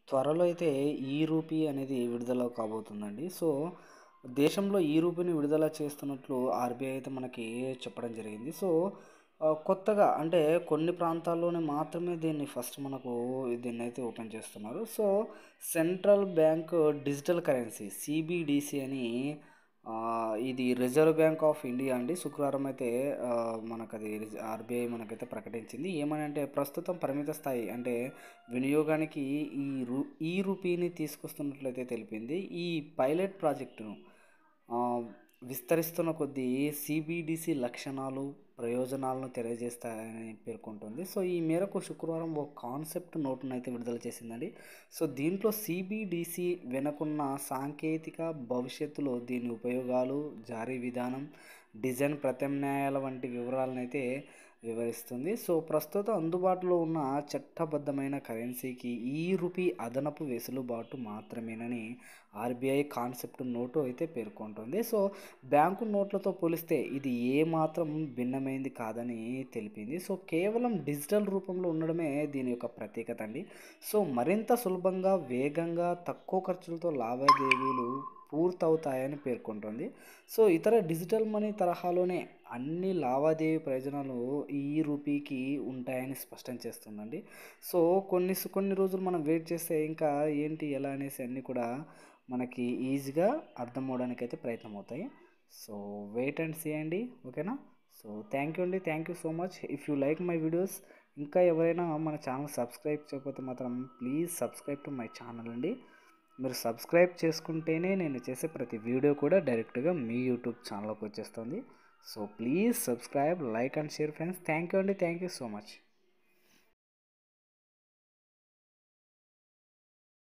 త్వరలో అయితే ఈ రూపీ అనేది విడుదల కాబోతుందండి సో దేశంలో ఈ రూపీని విడుదల చేస్తున్నట్లు ఆర్బీఐ అయితే మనకి చెప్పడం జరిగింది సో ఆ, కొత్తగా అంటే కొన్ని ప్రాంతాల్లోనే మాత్రమే దీన్ని ఫస్ట్ మనకు దీన్ని అయితే ఓపెన్ చేస్తున్నారు so central bank digital currency CBDC అని ఆ, ఇది రిజర్వ్ బ్యాంక్ ఆఫ్ ఇండియా అండి శుక్రవారం అయితే ఆ, మనకు అది ఆర్బీఐ మనకైతే ప్రకటించింది ఏమని అంటే ప్రస్తుతం పరిమిత స్థాయి అంటే వినియోగానికి ఈ రూ ఈ రూపీని తీసుకొస్తున్నట్లయితే తెలిపింది ఈ పైలట్ ప్రాజెక్టును ఆ, విస్తరిస్తున్న కొద్దీ సిబిడిసి లక్షణాలు ప్రయోజనాలను తెలియజేస్తాయని పేర్కొంటుంది సో ఈ మేరకు శుక్రవారం ఒక కాన్సెప్ట్ నోటును అయితే విడుదల చేసిందండి సో దీంట్లో సిబిడిసి వెనుకున్న సాంకేతిక భవిష్యత్తులో దీని ఉపయోగాలు జారీ విధానం డిజైన్ ప్రత్యామ్నాయాల వంటి వివరాలను అయితే వివరిస్తుంది సో ప్రస్తుతం అందుబాటులో ఉన్న చట్టబద్ధమైన కరెన్సీకి ఈ రూపీ అదనపు వెసులుబాటు మాత్రమేనని ఆర్బీఐ కాన్సెప్ట్ నోటు అయితే పేర్కొంటుంది సో బ్యాంకు నోట్లతో పోలిస్తే ఇది ఏమాత్రం భిన్నమైంది కాదని తెలిపింది సో కేవలం డిజిటల్ రూపంలో ఉండడమే దీని యొక్క ప్రత్యేకత అండి సో మరింత సులభంగా వేగంగా తక్కువ ఖర్చులతో లావాదేవీలు పూర్తవుతాయని పేర్కొంటుంది సో ఇతర డిజిటల్ మనీ తరహాలోనే అన్ని లావాదేవీ ప్రయోజనాలు ఈ రూపీకి ఉంటాయని స్పష్టం చేస్తుందండి సో కొన్ని కొన్ని రోజులు మనం వెయిట్ చేస్తే ఇంకా ఏంటి ఎలా అనేసి అన్నీ కూడా మనకి ఈజీగా అర్థం అవడానికి అయితే ప్రయత్నం అవుతాయి సో వెయిట్ అండ్ సీ అండి ఓకేనా సో థ్యాంక్ యూ అండి thank you so much if you like my videos ఇంకా ఎవరైనా మన ఛానల్ సబ్స్క్రైబ్ చేయకపోతే మాత్రం please subscribe to my channel అండి మీరు సబ్స్క్రైబ్ చేసుకుంటేనే నేను చేసే ప్రతి వీడియో కూడా డైరెక్ట్గా మీ యూట్యూబ్ ఛానల్లోకి వచ్చేస్తుంది so please subscribe like and share friends thank you అండి థ్యాంక్ యూ సో మచ్